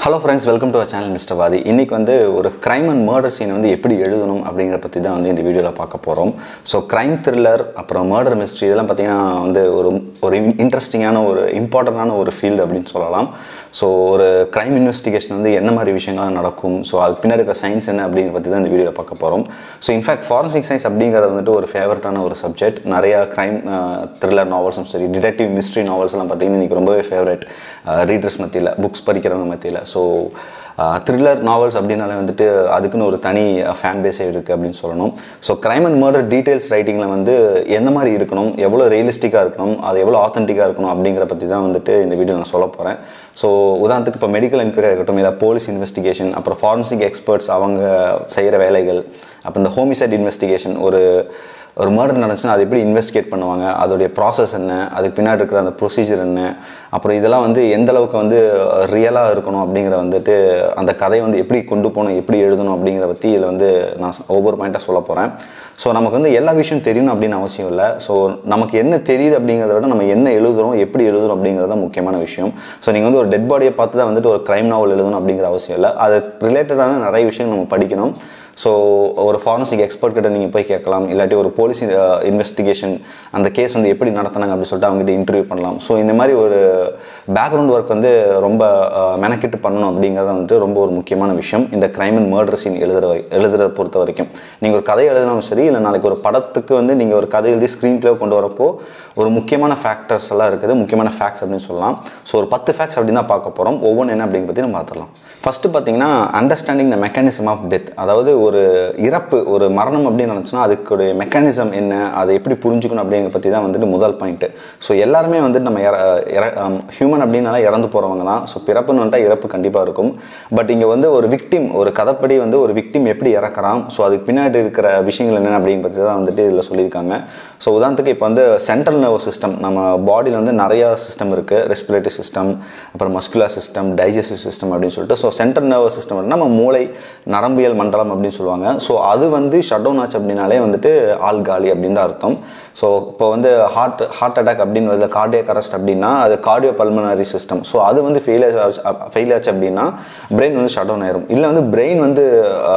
hello friends welcome to our channel mister வாதி இன்றைக்கி வந்து ஒரு க்ரைம் அண்ட் மர்டர் சீனை வந்து எப்படி எழுதணும் அப்படிங்கிற பற்றி தான் வந்து இந்த வீடியோவில் பார்க்க போகிறோம் ஸோ க்ரைம் த்ரில்லர் அப்புறம் மர்டர் மிஸ்ட்ரி இதெல்லாம் பார்த்தீங்கன்னா வந்து ஒரு ஒரு இன்ட்ரெஸ்டிங்கான ஒரு இம்பார்ட்டண்டான ஒரு ஃபீல்டு அப்படின்னு சொல்லலாம் ஸோ ஒரு க்ரைம் இன்வெஸ்டிகேஷன் வந்து என்ன மாதிரி விஷயங்கள்லாம் நடக்கும் ஸோ அது பின்னாடி இருக்கிற சயின்ஸ் என்ன அப்படிங்கிற பற்றி தான் இந்த வீடியோவில் பார்க்க போகிறோம் ஸோ இன்ஃபேக்ட் ஃபாரன்சிக் சயின்ஸ் அப்படிங்கிறது வந்துட்டு ஒரு ஃபேவரட்டான ஒரு சப்ஜெக்ட் நிறையா க்ரைம் த்ரில்லர் நாவல்ஸும் சரி டிடெக்டிவ் மிஸ்ட்ரி நாவல்ஸ்லாம் பார்த்தீங்கன்னா இன்றைக்கி ரொம்பவே ஃபேவரட் ரீடர்ஸ் மத்தியில் புக்ஸ் படிக்கிறவங்க மத்தியில் ஸோ த்ரில்லர் நாவல்ஸ் அப்படின்னாலே வந்துட்டு அதுக்குன்னு ஒரு தனி ஃபேன் பேஸே இருக்குது அப்படின்னு சொல்லணும் so crime and murder details ரைட்டிங்கில் வந்து எந்த மாதிரி இருக்கணும் எவ்வளோ ரியலிஸ்டிக்காக இருக்கணும் அது எவ்வளோ ஆத்தென்டிக்காக இருக்கணும் அப்படிங்கிற பற்றி தான் வந்துட்டு இந்த வீடியோ நான் சொல்ல போகிறேன் ஸோ உதாரணத்துக்கு இப்போ மெடிக்கல் என்கொயரி இருக்கட்டும் இல்லை போலீஸ் இன்வெஸ்டிகேஷன் அப்புறம் ஃபாரன்சிக் எக்ஸ்பர்ட்ஸ் அவங்க செய்கிற வேலைகள் அப்போ இந்த ஹோமிசைட் இன்வெஸ்டிகேஷன் ஒரு ஒரு மர்டர் நடந்துச்சுன்னா அது எப்படி இன்வெஸ்டிகேட் பண்ணுவாங்க அதோடைய ப்ராசஸ் என்ன அதுக்கு பின்னாடி இருக்கிற அந்த ப்ரொசீஜர் என்ன அப்புறம் இதெல்லாம் வந்து எந்த அளவுக்கு வந்து ரியலாக இருக்கணும் அப்படிங்கிற வந்துட்டு அந்த கதையை வந்து எப்படி கொண்டு போகணும் எப்படி எழுதணும் அப்படிங்கிற பற்றி இதில் வந்து நான் ஒவ்வொரு பாயிண்ட்டாக சொல்ல போகிறேன் ஸோ நமக்கு வந்து எல்லா விஷயம் தெரியணும் அப்படின்னு அவசியம் இல்லை ஸோ நமக்கு என்ன தெரியுது அப்படிங்கிறத விட நம்ம என்ன எழுதுகிறோம் எப்படி எழுதுகிறோம் அப்படிங்கிறது தான் முக்கியமான விஷயம் ஸோ நீங்கள் வந்து ஒரு டெட் பாடியை பார்த்து தான் வந்துட்டு ஒரு க்ரைம் நாவல் எழுதணும் அப்படிங்கிற அவசியம் இல்லை அது ரிலேட்டடான நிறைய விஷயங்கள் நம்ம படிக்கணும் ஸோ ஒரு ஃபாரன்சிக் எக்ஸ்பர்ட் கிட்ட நீங்கள் போய் கேட்கலாம் இல்லாட்டி ஒரு போலீஸ் இன்வெஸ்டிகேஷன் அந்த கேஸ் வந்து எப்படி நடத்தினாங்க அப்படின்னு சொல்லிட்டு அவங்ககிட்ட இன்டர்வியூ பண்ணலாம் ஸோ இந்த மாதிரி ஒரு பேக்ரவுண்ட் ஒர்க் வந்து ரொம்ப மெனக்கிட்டு பண்ணணும் அப்படிங்கிறது வந்துட்டு ரொம்ப ஒரு முக்கியமான விஷயம் இந்த க்ரைம் அண்ட் மர்டர் சீன் எழுதுற எழுதுறத பொறுத்த வரைக்கும் நீங்கள் ஒரு கதை எழுதினாலும் சரி இல்லை நாளைக்கு ஒரு படத்துக்கு வந்து நீங்கள் ஒரு கதை எழுதி ஸ்க்ரீன் ப்ளே கொண்டு வரப்போ ஒரு முக்கியமான ஃபேக்டர்ஸ் எல்லாம் இருக்குது முக்கியமான ஃபேக்ட்ஸ் அப்படின்னு சொல்லலாம் ஸோ ஒரு பத்து ஃபேக்ட்ஸ் அப்படின்னு தான் பார்க்க போகிறோம் ஒவ்வொன்று என்ன அப்படிங்கிற பற்றி நம்ம பார்த்துடலாம் ஃபஸ்ட்டு பார்த்தீங்கன்னா understanding the mechanism of death அதாவது ஒரு இறப்பு ஒரு மரணம் அப்படின்னு நினச்சுன்னா அதுக்கு மெக்கானிசம் என்ன அதை எப்படி புரிஞ்சுக்கணும் அப்படிங்கிற பற்றி தான் வந்துட்டு முதல் பாயிண்ட்டு ஸோ எல்லாருமே வந்துட்டு நம்ம இற ஹியூமன் அப்படின்னால இறந்து போகிறவங்க தான் ஸோ பிறப்புன்னு வந்துட்டால் இறப்பு கண்டிப்பாக இருக்கும் பட் இங்கே வந்து ஒரு விக்டிம் ஒரு கதைப்படி வந்து ஒரு விக்டிம் எப்படி இறக்குறான் ஸோ அதுக்கு பின்னாடி இருக்கிற விஷயங்கள் என்ன அப்படிங்கிற பற்றி தான் வந்துட்டு இதில் சொல்லியிருக்காங்க ஸோ உதாரணத்துக்கு இப்போ வந்து சென்ட்ரல் நர்வஸ் சிஸ்டம் நம்ம பாடியில் வந்து நிறையா சிஸ்டம் இருக்குது ரெஸ்பிரேட்டரி சிஸ்டம் அப்புறம் மஸ்குலர் சிஸ்டம் டைஜஸ்டிவ் சிஸ்டம் அப்படின்னு சொல்லிட்டு ஸோ சென்ட்ரல் நர்வஸ் சிஸ்டம் நம்ம மூளை நரம்பியல் மண்டலம் அப்படின்னு சொல்லுவாங்க ஸோ அது வந்து ஷட் டவுன் ஆச்சு அப்படின்னாலே வந்துட்டு ஆள் காலி அப்படின்னு தான் அர்த்தம் ஸோ இப்போ வந்து ஹார்ட் ஹார்ட் அட்டாக் அப்படின்னு வருது கார்டியக் அரெஸ்ட் அப்படின்னா அது கார்டியோ பல்மனரி சிஸ்டம் ஸோ அது வந்து ஃபெயிலியர் ஃபெயில் ஆச்சு அப்படின்னா பிரெயின் வந்து ஷட் டவுன் ஆயிரும் இல்லை வந்து பிரெயின் வந்து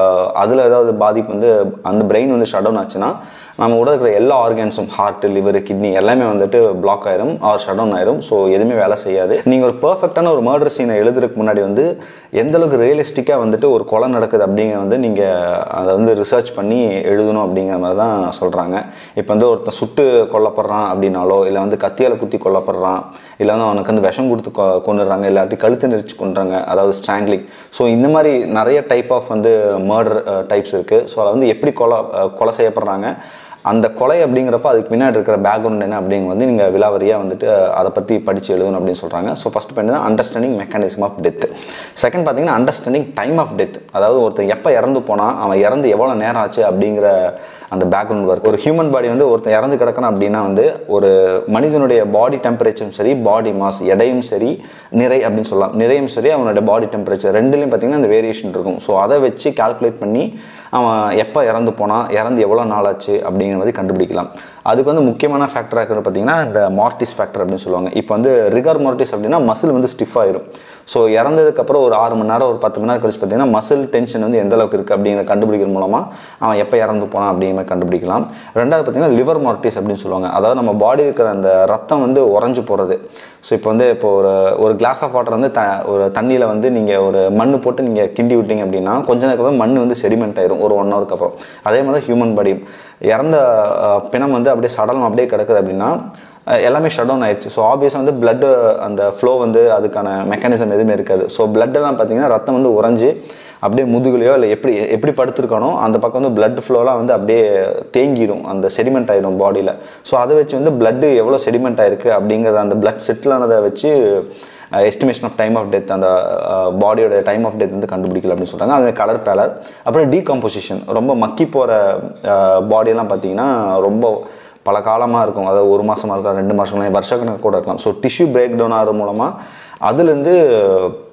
அதில் ஏதாவது பாதிப்பு வந்து அந்த பிரெயின் வந்து ஷட் டவுன் ஆச்சுன்னா நம்ம உடல் இருக்கிற எல்லா ஆர்கன்ஸும் ஹார்ட் லிவர் கிட்னி எல்லாமே வந்துட்டு பிளாக் ஆயிரும் ஆர் ஷட் டவுன் ஆயிரும் ஸோ எதுவுமே வேலை செய்யாது நீங்கள் ஒரு பர்ஃபெக்டான ஒரு மர்டர் சீனை எழுதுறதுக்கு முன்னாடி வந்து எந்த அளவுக்கு ரியலிஸ்டிக்காக வந்துட்டு ஒரு கொலை நடக்குது அப்படிங்கிற வந்து நீங்கள் அதை வந்து ரிசர்ச் பண்ணி எழுதணும் அப்படிங்கிற மாதிரி தான் சொல்கிறாங்க இப்போ வந்து ஒருத்தன் சுட்டு கொல்லப்படுறான் அப்படின்னாலோ இல்லை வந்து கத்தியால் குத்தி கொல்லப்படுறான் இல்லை வந்து அவனுக்கு வந்து விஷம் கொடுத்து கொ கொண்டுடுறாங்க இல்லாட்டி கழுத்து நெரிச்சு கொண்டுறாங்க அதாவது ஸ்ட்ராங்லிங் ஸோ இந்த மாதிரி நிறைய டைப் ஆஃப் வந்து மர்டர் டைப்ஸ் இருக்குது ஸோ அதை வந்து எப்படி கொலை கொலை செய்யப்படுறாங்க அந்த கொலை அப்படிங்கிறப்ப அதுக்கு பின்னாடி இருக்கிற பேக்ரவுண்ட் என்ன அப்படிங்க வந்து நீங்கள் விலாவரியாக வந்துட்டு அதை பற்றி படித்து எழுதணும் அப்படின்னு சொல்கிறாங்க ஸோ ஃபஸ்ட் பண்ணி தான் understanding mechanism of death second பார்த்தீங்கன்னா அண்டர்ஸ்டாண்டிங் டைம் ஆஃப் டெத் அதாவது ஒருத்தன் எப்போ இறந்து போனால் அவன் இறந்து எவ்வளோ நேரம் ஆச்சு அப்படிங்கிற அந்த பேக்ரவுண்ட் ஒர்க் ஒரு ஹியூமன் பாடி வந்து ஒருத்தன் இறந்து கிடக்கணும் அப்படின்னா வந்து ஒரு மனிதனுடைய பாடி டெம்பரேச்சரும் சரி பாடி மாஸ் எடையும் சரி நிறை அப்படின்னு சொல்லலாம் நிறையும் சரி அவனோட பாடி டெம்பரேச்சர் ரெண்டுலேயும் பார்த்தீங்கன்னா அந்த வேரியேஷன் இருக்கும் ஸோ அதை வச்சு கால்குலேட் பண்ணி அவன் எப்போ இறந்து போனான் இறந்து எவ்வளோ நாள் ஆச்சு அப்படிங்கிற மாதிரி கண்டுபிடிக்கலாம் அதுக்கு வந்து முக்கியமான ஃபேக்டராக இருக்கிறது பார்த்தீங்கன்னா இந்த மார்டிஸ் ஃபேக்டர் அப்படின்னு சொல்லுவாங்க இப்போ வந்து ரிகர் மார்டிஸ் அப்படின்னா மசில் வந்து ஸ்டிஃப் ஆயிரும் ஸோ இறந்ததுக்கப்புறம் ஒரு ஆறு மணி நேரம் ஒரு பத்து மணி நேரம் கழிச்சு பார்த்தீங்கன்னா மசில் டென்ஷன் வந்து எந்த அளவுக்கு இருக்குது அப்படிங்கிற கண்டுபிடிக்கிற மூலமாக அவன் எப்போ இறந்து போனான் அப்படிங்கிற மாதிரி கண்டுபிடிக்கலாம் ரெண்டாவது பார்த்தீங்கன்னா லிவர் மார்டிஸ் அப்படின்னு சொல்லுவாங்க அதாவது நம்ம பாடி இருக்கிற அந்த ரத்தம் வந்து உறைஞ்சு போகிறது ஸோ இப்போ வந்து இப்போ ஒரு ஒரு கிளாஸ் ஆஃப் வாட்டர் வந்து த ஒரு தண்ணியில் வந்து நீங்கள் ஒரு மண் போட்டு நீங்கள் கிண்டி விட்டீங்க அப்படின்னா கொஞ்ச நேரம் அப்புறம் மண் வந்து செடிமெண்ட் ஆயிரும் ஒரு ஒன் ஹவருக்கு அப்புறம் அதே மாதிரி தான் ஹியூமன் பாடி இறந்த பிணம் வந்து அப்படியே சடலம் அப்படியே கிடக்குது அப்படின்னா எல்லாமே ஷட் டவுன் ஆயிடுச்சு ஸோ ஆப்வியஸாக வந்து பிளட்டு அந்த ஃப்ளோ வந்து அதுக்கான மெக்கானிசம் எதுவுமே இருக்காது ஸோ பிளட்டெல்லாம் பார்த்தீங்கன்னா ரத்தம் வந்து உறைஞ்சி அப்படியே முதுகுலையோ இல்லை எப்படி எப்படி படுத்துருக்கானோ அந்த பக்கம் வந்து பிளட் ஃப்ளோலாம் வந்து அப்படியே தேங்கிடும் அந்த செடிமெண்ட் ஆயிடும் பாடியில் ஸோ அதை வச்சு வந்து பிளட்டு எவ்வளோ செடிமெண்ட் ஆயிருக்கு அப்படிங்கிறத அந்த பிளட் செட்டில் ஆனதை வச்சு estimation of time of death அந்த பாடியோட டைம் ஆஃப் டெத் வந்து கண்டுபிடிக்கல அப்படின்னு சொல்கிறாங்க அது கலர் பேலர் அப்புறம் டீகம்போசிஷன் ரொம்ப மக்கி போகிற பாடியெல்லாம் பார்த்தீங்கன்னா ரொம்ப பல காலமாக இருக்கும் அதாவது ஒரு மாதமாக இருக்கலாம் ரெண்டு மாதம் வருஷக்கணக்கு கூட இருக்கலாம் ஸோ டிஷ்யூ பிரேக் டவுன் ஆகிற மூலமாக அதுலேருந்து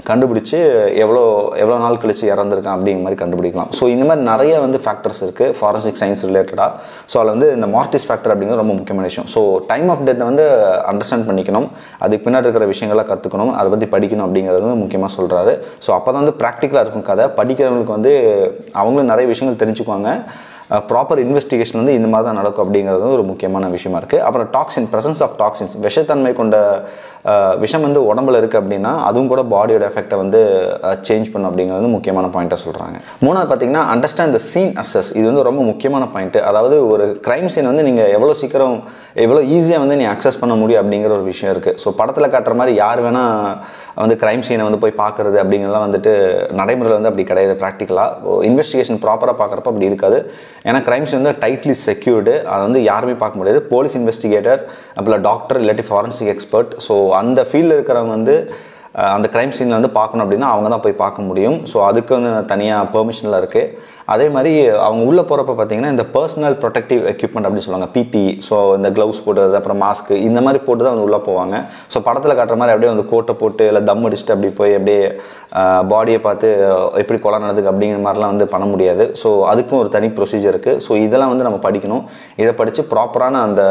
கண்டுபிடிச்சு எவ்வளோ எவ்வளோ நாள் கழிச்சு இறந்துருக்கான் அப்படிங்கிற மாதிரி கண்டுபிடிக்கலாம் ஸோ இந்த மாதிரி நிறைய வந்து ஃபேக்டர்ஸ் இருக்குது ஃபாரன்சிக் சயின்ஸ் ரிலேட்டடாக ஸோ அதில் வந்து இந்த மார்டிஸ் ஃபேக்டர் அப்படிங்கிறது ரொம்ப முக்கியமான விஷயம் ஸோ டைம் ஆஃப் டெத்தை வந்து அண்டர்ஸ்டாண்ட் பண்ணிக்கணும் அதுக்கு பின்னாடி இருக்கிற விஷயங்களை கற்றுக்கணும் அதை பற்றி படிக்கணும் அப்படிங்கிறது வந்து முக்கியமாக சொல்கிறாரு ஸோ அப்போ தான் வந்து ப்ராக்டிக்கலாக இருக்கும் கதை படிக்கிறவங்களுக்கு வந்து அவங்களும் நிறைய விஷயங்கள் தெரிஞ்சுக்குவாங்க ப்ராப்பர் இன்வெஸ்டிகேஷன் வந்து இந்த மாதிரி தான் நடக்கும் அப்படிங்கிறது ஒரு முக்கியமான விஷயமா இருக்குது அப்புறம் டாக்ஸின் presence ஆஃப் டாக்ஸின்ஸ் விஷத்தன்மை கொண்ட அஹ், விஷம் வந்து உடம்புல இருக்குது அப்படின்னா அதுவும் கூட பாடியோட எஃபெக்டை வந்து சேஞ்ச் பண்ணும் அப்படிங்கிறது வந்து முக்கியமான பாயிண்ட்டாக சொல்கிறாங்க மூணாவது பார்த்தீங்கன்னா அண்டர்ஸ்டாண்ட் த சீன் அசஸ் இது வந்து ரொம்ப முக்கியமான பாயிண்ட் அதாவது ஒரு கிரைம் சீன் வந்து நீங்கள் எவ்வளோ சீக்கிரம் எவ்வளோ ஈஸியாக வந்து நீ அக்சஸ் பண்ண முடியும் அப்படிங்கிற ஒரு விஷயம் இருக்குது ஸோ படத்தில் காட்டுற மாதிரி யார் வேணால் வந்து கிரைம் சீனை வந்து போய் பார்க்குறது அப்படிங்கிறதுலாம் வந்துட்டு நடைமுறையில் வந்து அப்படி கிடையாது ப்ராக்டிக்கலாக இன்வெஸ்டிகேஷன் ப்ராப்பராக பார்க்குறப்ப அப்படி இருக்காது ஏன்னா கிரைம் சீன் வந்து டைட்லி செக்யூர்டு அதை வந்து யாருமே பார்க்க முடியாது போலீஸ் இன்வெஸ்டிகேட்டர் அப்புறம் டாக்டர் இல்லாட்டி ஃபாரன்சிக் எக்ஸ்பர்ட் ஸோ அந்த ஃபீல்டில் இருக்கிறவங்க வந்து அஹ், அந்த கிரைம் சீனில் வந்து பார்க்கணும் அப்படின்னா அவங்க தான் போய் பார்க்க முடியும் ஸோ அதுக்கு வந்து தனியாக பெர்மிஷனில் இருக்குது அதே மாதிரி அவங்க உள்ளே போகிறப்ப பார்த்தீங்கன்னா இந்த பர்சனல் ப்ரொடெக்டிவ் எக்யூப்மெண்ட் அப்படின்னு சொல்லுவாங்க பிபி ஸோ இந்த க்ளவுஸ் போடுறது அப்புறம் மாஸ்க்கு இந்த மாதிரி போட்டு தான் வந்து உள்ளே போவாங்க ஸோ படத்தில் காட்டுற மாதிரி அப்படியே வந்து கோட்டை போட்டு இல்லை தம் அடிச்சுட்டு அப்படி போய் அப்படியே பாடியை பார்த்து அஹ், எப்படி கொலை நடந்துக்கு அப்படிங்கிற மாதிரிலாம் வந்து பண்ண முடியாது ஸோ அதுக்கும் ஒரு தனி ப்ரொசீஜர் இருக்குது ஸோ இதெல்லாம் வந்து நம்ம படிக்கணும் இதை படித்து ப்ராப்பரான அந்த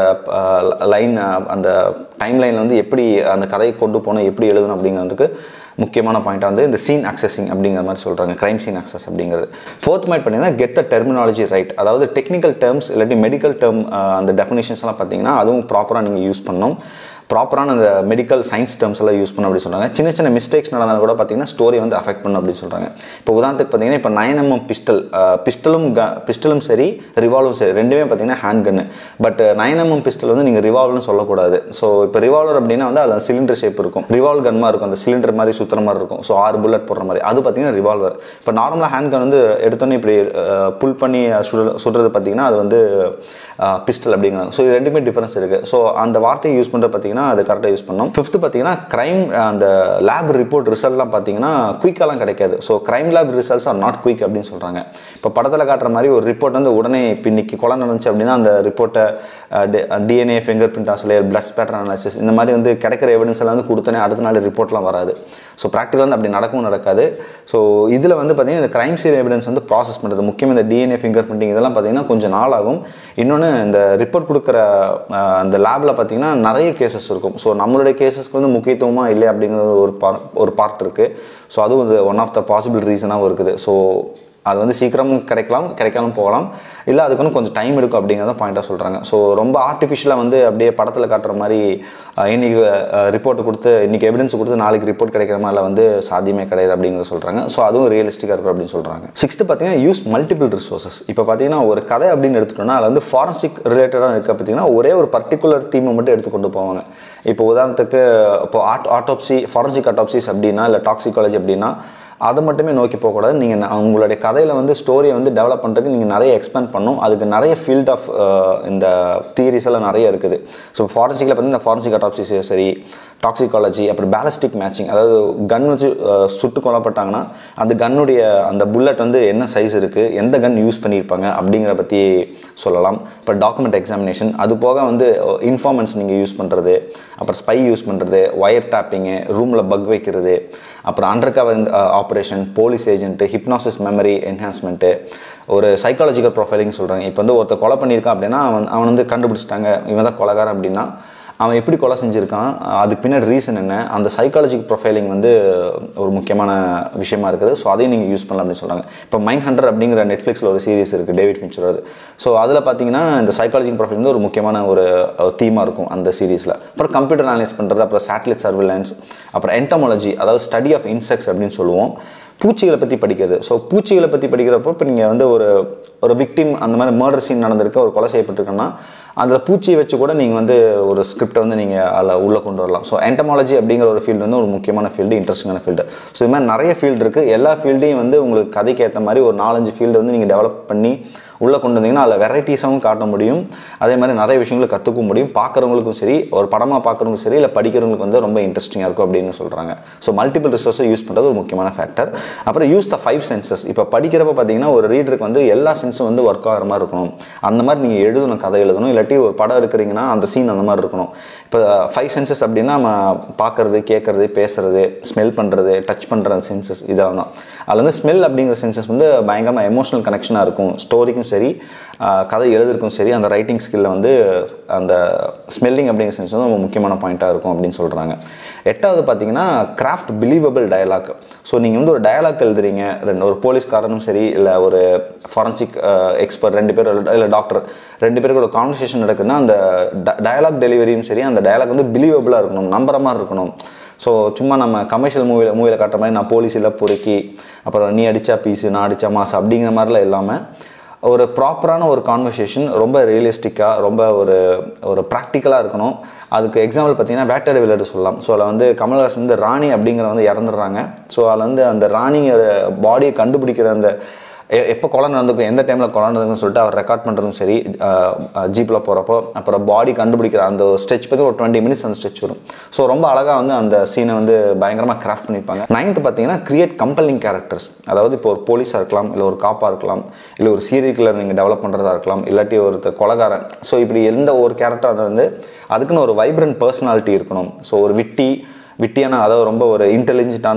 லைன் அந்த டைம் லைனில் வந்து எப்படி அந்த கதையை கொண்டு போகணும் எப்படி எழுதணும் அப்படிங்கிறதுக்கு முக்கியமான பாயிண்ட்டாக வந்து இந்த சீன் அக்சஸிங் அப்படிங்கிற மாதிரி சொல்கிறாங்க கிரைம் சீன் அக்சஸ் அப்படிங்கிறது ஃபோர்த் பாயிண்ட் பார்த்தீங்கன்னா கெட் த டெர்மினாலஜி ரைட் அதாவது டெக்னிக்கல் டேர்ம்ஸ் இல்லாட்டி மெடிக்கல் டேர்ம் அந்த டெஃபினேஷன்ஸ் எல்லாம் பார்த்தீங்கன்னா அதுவும் ப்ராப்பராக நீங்கள் யூஸ் பண்ணணும் ப்ராப்பரான அந்த மெடிக்கல் சயின்ஸ் டேர்ம்ஸ் எல்லாம் யூஸ் பண்ண அப்படின்னு சொல்கிறாங்க சின்ன சின்ன மிஸ்டேக்ஸ் நடந்தாலும் கூட பார்த்தீங்கன்னா ஸ்டோரி வந்து அஃபெக்ட் பண்ணும் அப்படின்னு சொல்கிறாங்க இப்போ உதாரணத்துக்கு பார்த்தீங்கன்னா இப்போ நைன் எம்எம் பிஸ்டல் பிஸ்டலும் க பிஸ்டலும் சரி ரிவால்வரும் சரி ரெண்டுமே பார்த்தீங்கன்னா hand gun but nine M M pistol வந்து நீங்கள் ரிவால்வர்னு சொல்லக்கூடாது ஸோ இப்போ ரிவால்வர் அப்படின்னா வந்து அதில் சிலிண்டர் ஷேப் இருக்கும் ரிவால்வ் கன் மாதிரி இருக்கும் அந்த சிலிண்டர் மாதிரி சுற்றுற மாதிரி இருக்கும் ஸோ ஆறு புல்லட் போடுற மாதிரி அது பார்த்தீங்கன்னா ரிவால்வர் இப்போ நார்மலாக ஹேண்ட் கன் வந்து எடுத்தோன்னே இப்படி புல் பண்ணி சுடு சுடுறது பார்த்தீங்கன்னா அது வந்து பிஸ்டல் அப்படிங்கிறாங்க ஸோ இது ரெண்டுமே டிஃபரன்ஸ் இருக்குது ஸோ அந்த வார்த்தையை யூஸ் பண்ணுறது பார்த்தீங்கன்னா அது கரெக்டாக யூஸ் பண்ணோம் ஃபிஃப்த்து பார்த்தீங்கன்னா க்ரைம் அந்த லேப் ரிப்போர்ட் ரிசல்ட்லாம் பார்த்தீங்கன்னா குயிக்காலாம் கிடைக்காது so crime lab results are not quick அப்படின்னு சொல்கிறாங்க இப்போ படத்தில் காட்டுற மாதிரி ஒரு ரிப்போர்ட் வந்து உடனே இப்போ இன்னைக்கு கொலை நடந்துச்சு அப்படின்னா அந்த ரிப்போர்ட்டை டிஎன்ஏ ஃபிங்கர் பிரிண்ட் ஆசிலியர் பிளட் ஸ்பேட்டர் அனாலிசிஸ் இந்த மாதிரி வந்து கிடைக்கிற எவிடன்ஸ் எல்லாம் வந்து கொடுத்தனே அடுத்த நாள் ரிப்போர்ட்லாம் வராது ஸோ ப்ராக்டிக்கல் வந்து அப்படி நடக்கவும் நடக்காது ஸோ இதில் வந்து பார்த்தீங்கன்னா இந்த கிரைம் சீன் எவிடன்ஸ் வந்து ப்ராசஸ் பண்ணுறது முக்கியமாக இந்த டிஎன்ஏ ஃபிங்கர் பிரிண்டிங் இதெல்லாம் பார்த்தீங்கன்னா கொஞ்சம் நாள் ஆகும் இன்னொன்று இந்த ரிப்போர்ட் கொடுக்குற அஹ், அந்த லேபில் பார்த்தீங்கன்னா நிறைய கேசஸ் இருக்கும் ஸோ நம்மளுடைய கேசஸ்க்கு வந்து முக்கியத்துவமாக இல்லை அப்படிங்கிற ஒரு பார் ஒரு பார்ட் இருக்குது ஸோ அதுவும் வந்து ஒன் ஆஃப் த பாசிபிள் ரீசனாகவும் இருக்குது ஸோ அது வந்து சீக்கிரம் கிடைக்கலாம் கிடைக்காம போகலாம் இல்லை அதுக்கு வந்து கொஞ்சம் டைம் எடுக்கும் அப்படிங்கிறத பாயிண்ட்டாக சொல்கிறாங்க ஸோ ரொம்ப ஆர்டிஃபிஷியலாக வந்து அப்படியே படத்தில் காட்டுற மாதிரி அஹ், இன்னைக்கு ரிப்போர்ட் கொடுத்து இன்னைக்கு எவிடன்ஸ் கொடுத்து நாளைக்கு ரிப்போர்ட் கிடைக்கிற மாதிரிலாம் வந்து சாத்தியமே கிடையாது அப்படிங்கிறத சொல்கிறாங்க ஸோ அதுவும் ரியலிஸ்டிக்காக இருக்கும் அப்படின்னு சொல்கிறாங்க சிக்ஸ்த்து பார்த்தீங்கன்னா யூஸ் மல்டிபிள் ரிசோர்சஸ் இப்போ பார்த்தீங்கன்னா ஒரு கதை அப்படின்னு எடுத்துட்டோம்னா அதில் வந்து ஃபாரன்சிக் ரிலேட்டடாக இருக்க பார்த்தீங்கன்னா ஒரே ஒரு பர்டிகுலர் தீமை மட்டும் எடுத்து கொண்டு போவாங்க இப்போ உதாரணத்துக்கு இப்போ ஆட் ஆட்டோப்சி ஃபாரன்சிக் ஆட்டோப்சிஸ் அப்படின்னா இல்லை டாக்ஸிகாலஜி அப்படின்னா அதை மட்டுமே நோக்கி போகக்கூடாது நீங்கள் உங்களுடைய கதையில் வந்து ஸ்டோரியை வந்து டெவலப் பண்ணுறதுக்கு நீங்கள் நிறைய எக்ஸ்பேண்ட் பண்ணணும் அதுக்கு நிறைய ஃபீல்ட் ஆஃப் இந்த தியரிஸ் எல்லாம் நிறைய இருக்குது ஸோ ஃபாரன்சிக்கில் பார்த்தீங்கன்னா இந்த ஃபாரன்சிக் அட்டாப்சிஸ் சரி டாக்ஸிகாலஜி அப்புறம் பேலஸ்டிக் மேட்சிங் அதாவது கன் வச்சு அஹ், சுட்டு கொல்லப்பட்டாங்கன்னா அந்த கன்னுடைய அந்த புல்லட் வந்து என்ன சைஸ் இருக்குது எந்த கன் யூஸ் பண்ணியிருப்பாங்க அப்படிங்கிற பற்றி சொல்லலாம் இப்போ டாக்குமெண்ட் எக்ஸாமினேஷன் அது போக வந்து இன்ஃபார்மன்ஸ் நீங்கள் யூஸ் பண்ணுறது அப்புறம் ஸ்பை யூஸ் பண்ணுறது ஒயர் டேப்பிங்கு ரூமில் பக் வைக்கிறது அப்புறம் undercover operation police agent hypnosis memory enhancement ஒரு சைக்காலஜிக்கல் ப்ரொஃபைலிங் சொல்கிறாங்க இப்போ வந்து ஒருத்தர் கொலை பண்ணியிருக்கான் அப்படின்னா அவன் அவன் வந்து கண்டுபிடிச்சிட்டாங்க இவன் தான் கொலைகாரன் அப்படின்னா அவன் எப்படி கொலை செஞ்சுருக்கான் அதுக்கு பின்னாடி ரீசன் என்ன அந்த சைக்காலஜிக் ப்ரொஃபைலிங் வந்து ஒரு முக்கியமான விஷயமா இருக்குது ஸோ அதையும் நீங்கள் யூஸ் பண்ணலாம் அப்படின்னு சொல்கிறாங்க இப்போ மைண்ட் ஹண்டர் அப்படிங்கிற நெட்ஃப்ளிக்ஸில் ஒரு சீரிஸ் இருக்குது டேவிட் ஃபின்ச்சரோது ஸோ அதில் பார்த்தீங்கன்னா இந்த சைக்காலஜிக் ப்ரொஃபைல் வந்து ஒரு முக்கியமான ஒரு தீமாக இருக்கும் அந்த சீரிஸில் அப்புறம் கம்ப்யூட்டர் அனலைஸ் பண்ணுறது அப்புறம் சேட்டலைட் சர்வேலன்ஸ் அப்புறம் என்டமாலஜி அதாவது ஸ்டடி ஆஃப் இன்செக்ட்ஸ் அப்படின்னு சொல்லுவோம் பூச்சிகளை பற்றி படிக்கிறது ஸோ பூச்சிகளை பற்றி படிக்கிறப்போ இப்போ நீங்கள் வந்து ஒரு ஒரு விக்டிம் அந்த மாதிரி மர்டர் சீன் நடந்திருக்கு ஒரு கொலை செய்யப்பட்டிருக்குன்னா அதில் பூச்சியை வச்சு கூட நீங்கள் வந்து ஒரு ஸ்கிரிப்டை வந்து நீங்கள் அதில் உள்ளே கொண்டு வரலாம் ஸோ என்டமாலஜி அப்படிங்கிற ஒரு ஃபீல்டு வந்து ஒரு முக்கியமான ஃபீல்டு இன்ட்ரெஸ்டிங்கான ஃபீல்டு ஸோ இது மாதிரி நிறைய ஃபீல்டு இருக்குது எல்லா ஃபீல்டையும் வந்து உங்களுக்கு கதைக்கு ஏற்ற மாதிரி ஒரு நாலஞ்சு ஃபீல்டு வந்து நீங்கள் டெவலப் பண்ணி உள்ளே கொண்டு வந்தீங்கன்னா அதில் வெரைட்டிஸாகவும் காட்ட முடியும் அதே மாதிரி நிறைய விஷயங்களை கற்றுக்க முடியும் பார்க்குறவங்களுக்கும் சரி ஒரு படமாக பார்க்குறவங்களுக்கும் சரி இல்லை படிக்கிறவங்களுக்கு வந்து ரொம்ப இன்ட்ரெஸ்டிங்காக இருக்கும் அப்படின்னு சொல்கிறாங்க ஸோ மல்டிபிள் ரிசோர்ஸை யூஸ் பண்ணுறது ஒரு முக்கியமான ஃபேக்டர் அப்புறம் யூஸ் த ஃபைவ் சென்சஸ் இப்போ படிக்கிறப்ப பார்த்தீங்கன்னா ஒரு ரீடருக்கு வந்து எல்லா சென்ஸும் வந்து ஒர்க் ஆகிற மாதிரி இருக்கணும் அந்த மாதிரி நீங்கள் எழுதணும் கதை எழுதணும் இல்லாட்டி இல்லாட்டி ஒரு படம் எடுக்கிறீங்கன்னா அந்த சீன் அந்த மாதிரி இருக்கணும் இப்போ ஃபைவ் சென்சஸ் அப்படின்னா நம்ம பார்க்குறது கேட்குறது பேசுறது ஸ்மெல் பண்ணுறது டச் பண்ணுற சென்சஸ் இதெல்லாம் தான் அதில் வந்து ஸ்மெல் அப்படிங்கிற சென்சஸ் வந்து பயங்கரமாக எமோஷனல் கனெக்ஷனாக இருக்கும் ஸ்டோரிக்கும் சரி ஆஹ் கதை எழுதுறதுக்கும் சரி அந்த ரைட்டிங் ஸ்கில்ல வந்து அந்த ஸ்மெல்லிங் அப்படிங்கிற சென்ஸ் வந்து ரொம்ப முக்கியமான பாயிண்ட்டாக இருக்கும் அப்படின்னு சொல்கிறாங்க எட்டாவது பார்த்தீங்கன்னா கிராஃப்ட் பிலீவபிள் டயலாக் ஸோ நீங்கள் வந்து ஒரு டயலாக் எழுதுறீங்க ரெண்டு ஒரு போலீஸ்காரனும் சரி இல்லை ஒரு ஃபாரன்சிக் எக்ஸ்பர்ட் ரெண்டு பேர் இல்லை டாக்டர் ரெண்டு பேருக்கு ஒரு கான்வர்சேஷன் நடக்குதுன்னா அந்த டயலாக் டெலிவரியும் சரி அந்த டயலாக் வந்து பிலீவபிளாக இருக்கணும் நம்புற மாதிரி இருக்கணும் ஸோ சும்மா நம்ம கமர்ஷியல் மூவியில் மூவியில் காட்டுற மாதிரி நான் போலீஸில் பொறுக்கி அப்புறம் நீ அடித்தா பீஸு நான் அடித்தா மாசு அப்படிங்கிற மாதிரிலாம் இல்லாமல் ஒரு ப்ராப்பரான ஒரு கான்வர்சேஷன் ரொம்ப ரியலிஸ்டிக்காக ரொம்ப ஒரு ஒரு ப்ராக்டிக்கலாக இருக்கணும் அதுக்கு எக்ஸாம்பிள் பார்த்தீங்கன்னா வேட்டை விளையாட்டு சொல்லலாம் ஸோ அதில் வந்து கமல்ஹாசன் வந்து ராணி அப்படிங்கிற வந்து இறந்துடுறாங்க ஸோ அதில் வந்து அந்த ராணியோட பாடியை கண்டுபிடிக்கிற அந்த எ- எப்போ கொலை நடந்திருக்கும் எந்த டைமில் கொலை நடந்திருக்குன்னு சொல்லிட்டு அவர் ரெக்கார்ட் பண்ணுறதும் சரி ஜீப்பில் போகிறப்போ அப்புறம் பாடி கண்டுபிடிக்கிற அந்த ஸ்ட்ரெச் பற்றி ஒரு டுவெண்ட்டி மினிட்ஸ் அந்த ஸ்ட்ரெச் வரும் ஸோ ரொம்ப அழகாக வந்து அந்த சீனை வந்து பயங்கரமாக கிராஃப்ட் பண்ணியிருப்பாங்க நைன்த்து பார்த்தீங்கன்னா கிரியேட் கம்பெல்லிங் கேரக்டர்ஸ் அதாவது இப்போ ஒரு போலீஸாக இருக்கலாம் இல்லை ஒரு காப்பாக இருக்கலாம் இல்லை ஒரு சீரியல் கில்லர் நீங்கள் டெவலப் பண்ணுறதா இருக்கலாம் இல்லாட்டி ஒருத்தர் கொலகாரன் ஸோ இப்படி எந்த ஒரு கேரக்டர் அதை வந்து அதுக்குன்னு ஒரு வைப்ரண்ட் பர்சனாலிட்டி இருக்கணும் ஸோ ஒரு விட்டி விட்டியான அதாவது ரொம்ப ஒரு இன்டெலிஜென்ட்டான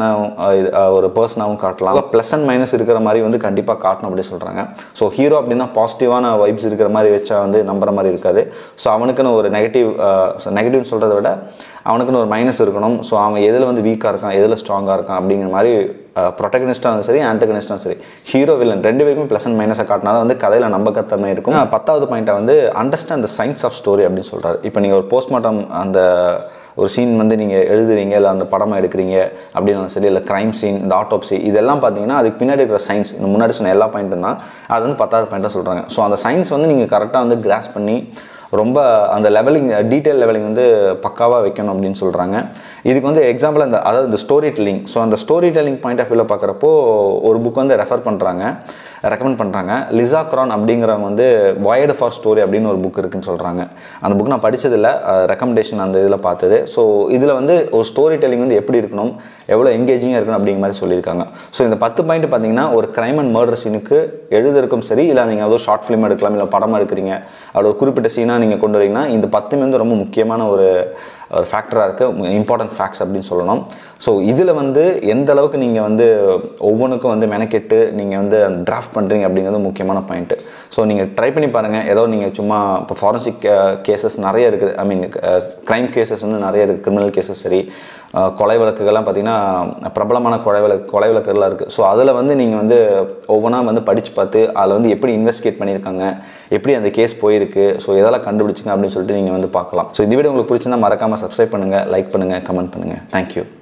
ஒரு பர்சனாகவும் காட்டலாம் ப்ளஸ் அண்ட் மைனஸ் இருக்கிற மாதிரி வந்து கண்டிப்பாக காட்டணும் அப்படி சொல்கிறாங்க ஸோ ஹீரோ அப்படின்னா பாசிட்டிவான வைப்ஸ் இருக்கிற மாதிரி வச்சா வந்து நம்புற மாதிரி இருக்காது ஸோ அவனுக்குன்னு ஒரு நெகட்டிவ் நெகட்டிவ் சொல்கிறத விட அவனுக்குன்னு ஒரு மைனஸ் இருக்கணும் ஸோ அவன் எதில் வந்து வீக்காக இருக்கான் எதில் ஸ்ட்ராங்காக இருக்கான் அப்படிங்கிற மாதிரி ப்ரொட்டகனிஸ்டாக இருந்தாலும் சரி ஆன்டகனிஸ்டாக சரி ஹீரோ வில்லன் ரெண்டு பேருக்குமே ப்ளஸ் அண்ட் மைனஸாக காட்டினா தான் வந்து கதையில் நம்பகத்தன்மை இருக்கும் பத்தாவது பாயிண்ட்டை வந்து understand the science of story அப்படின்னு சொல்கிறாரு இப்போ நீங்கள் ஒரு போஸ்ட்மார்ட்டம் அந்த ஒரு சீன் வந்து நீங்கள் எழுதுறீங்க இல்லை அந்த படமாக எடுக்கிறீங்க அப்படின்னாலும் சரி இல்லை க்ரைம் சீன் இந்த ஆட்டோப்சி இதெல்லாம் பார்த்தீங்கன்னா அதுக்கு பின்னாடி இருக்கிற சயின்ஸ் இந்த முன்னாடி சொன்ன எல்லா பாயிண்ட்டும் தான் அது வந்து பத்தாவது பாயிண்ட்டாக சொல்கிறாங்க ஸோ அந்த சயின்ஸ் வந்து நீங்கள் கரெக்டாக வந்து கிராஸ் பண்ணி ரொம்ப அந்த லெவலிங் டீட்டெயில் லெவலிங் வந்து பக்காவாக வைக்கணும் அப்படின்னு சொல்கிறாங்க இதுக்கு வந்து எக்ஸாம்பிள் அந்த அதாவது இந்த ஸ்டோரி டெல்லிங் ஸோ அந்த ஸ்டோரி டெல்லிங் பாயிண்ட் ஆஃப் வியூவில் பார்க்குறப்போ ஒரு புக் வந்து ரெஃபர் பண்ணுறாங்க ரெக்கமெண்ட் பண்ணுறாங்க லிசா க்ரான் அப்படிங்கிறவங்க வந்து வயர்டு ஃபார் ஸ்டோரி அப்படின்னு ஒரு புக் இருக்குன்னு சொல்கிறாங்க அந்த புக் நான் படித்ததில்ல ரெக்கமெண்டேஷன் அந்த இதில் பார்த்தது ஸோ இதில் வந்து ஒரு ஸ்டோரி டெல்லிங் வந்து எப்படி இருக்கணும் எவ்வளோ எங்கேஜிங்காக இருக்கணும் அப்படிங்கிற மாதிரி சொல்லியிருக்காங்க ஸோ இந்த பத்து பாயிண்ட் பார்த்தீங்கன்னா ஒரு கிரைம் அண்ட் மர்டர் சீனுக்கு எழுதுறதுக்கும் சரி இல்லை நீங்கள் ஏதோ ஷார்ட் ஃபிலிம் எடுக்கலாம் இல்லை படம் எடுக்கிறீங்க அதில் ஒரு குறிப்பிட்ட சீனாக நீங்கள் கொண்டு வரீங்கன்னா இந்த பத்துமே வந்து ரொம்ப முக்கியமான ஒரு ஒரு ஃபேக்டராக இருக்குது இம்பார்ட்டன்ட் ஃபேக்ட்ஸ் அப்படின்னு சொல்லணும் ஸோ இதில் வந்து எந்த அளவுக்கு நீங்கள் வந்து ஒவ்வொன்றுக்கும் வந்து மெனக்கெட்டு நீங்கள் வந்து டிராஃப்ட் பண்ணுறீங்க அப்படிங்கிறது முக்கியமான பாயிண்ட்டு ஸோ நீங்கள் ட்ரை பண்ணி பாருங்கள் ஏதோ நீங்கள் சும்மா இப்போ ஃபாரன்சிக் கேசஸ் நிறைய இருக்குது ஐ மீன் க்ரைம் கேசஸ் வந்து நிறைய இருக்குது கிரிமினல் கேசஸ் சரி அஹ், கொலை வழக்குகள்லாம் பார்த்தீங்கன்னா பிரபலமான கொலை வழக்கு கொலை வழக்குகள்லாம் இருக்குது ஸோ அதில் வந்து நீங்கள் வந்து ஒவ்வொன்றா வந்து படித்து பார்த்து அதில் வந்து எப்படி இன்வெஸ்டிகேட் பண்ணியிருக்காங்க எப்படி அந்த கேஸ் போயிருக்கு ஸோ இதெல்லாம் கண்டுபிடிச்சிங்க அப்படின்னு சொல்லிட்டு நீங்கள் வந்து பார்க்கலாம் ஸோ இந்த வீடியோ உங்களுக்கு பிடிச்சிருந்தா மறக்காமல் சப்ஸ்கிரைப் பண்ணுங்கள் லைக் பண்ணுங்கள் கமெண்ட் பண்ணுங்கள் தேங்க்யூ